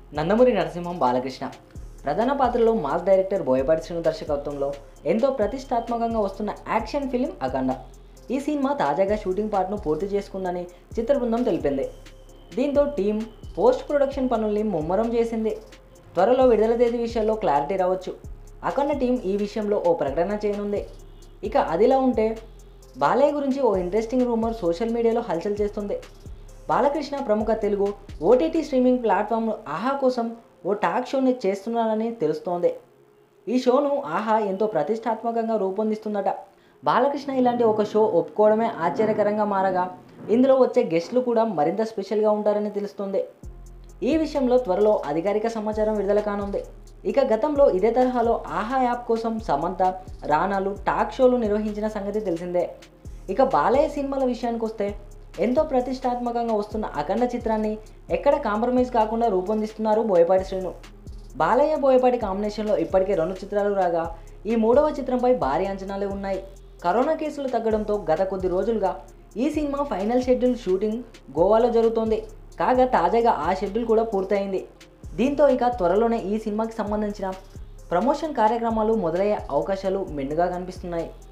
నందమూరి నరసింహం బాలకృష్ణ ప్రధాన పాత్రలో mass director Boyapati Srinu దర్శకత్వంలో ఎంతో ప్రతిష్టాత్మకంగా వస్తున్న యాక్షన్ ఫిలిం అఖండ ఈ సినిమా తాజాగా షూటింగ్ పార్ట్ను పూర్తి చేసుకుందని చిత్ర బృందం తెలిపింది దీంతో టీం పోస్ట్ ప్రొడక్షన్ పనుల్ని ముమ్మరం చేసింది త్వరలో విడుదల తేదీ విషయంలో క్లారిటీ రావచ్చు అఖండ టీం ఈ విషయంలో ఓ ప్రకటన చేయనుంది ఇక అదిలా ఉంటే బాలయ్య గురించి ఓ ఇంట్రెస్టింగ్ రూమర్ సోషల్ మీడియాలో హల్చల్ చేస్తుంది బాలకృష్ణ ప్రముఖ తెలుగు ఓటీటీ స్ట్రీమింగ్ ప్లాట్ఫామ్ ఆహా కోసం ఓ టాక్ షోని చేస్తున్నారని తెలుస్తోంది ఈ షోను ఆహా ఎంతో ప్రతిష్టాత్మకంగా రూపొందిస్తుందట బాలకృష్ణ ఇలాంటి ఒక షో ఒప్పుకోవడమే ఆశ్చర్యకరంగా మారగా ఇందులో వచ్చే గెస్టులు కూడా మరింత స్పెషల్గా ఉంటారని తెలుస్తుంది ఈ విషయంలో త్వరలో అధికారిక సమాచారం విడుదల కానుంది ఇక గతంలో ఇదే తరహాలో ఆహా యాప్ కోసం సమంత రానాలు టాక్ షోలు నిర్వహించిన సంగతి తెలిసిందే ఇక బాలయ్య సినిమాల విషయానికి వస్తే ఎంతో ప్రతిష్టాత్మకంగా వస్తున్న అఖండ చిత్రాన్ని ఎక్కడ కాంప్రమైజ్ కాకుండా రూపొందిస్తున్నారు బోయపాటి శ్రీను బాలయ్య బోయపాటి కాంబినేషన్లో ఇప్పటికే రెండు చిత్రాలు రాగా ఈ మూడవ చిత్రంపై భారీ అంచనాలే ఉన్నాయి కరోనా కేసులు తగ్గడంతో గత కొద్ది రోజులుగా ఈ సినిమా ఫైనల్ షెడ్యూల్ షూటింగ్ గోవాలో జరుగుతోంది కాగా తాజాగా ఆ షెడ్యూల్ కూడా పూర్తయింది దీంతో ఇక త్వరలోనే ఈ సినిమాకి సంబంధించిన ప్రమోషన్ కార్యక్రమాలు మొదలయ్యే అవకాశాలు మెండుగా కనిపిస్తున్నాయి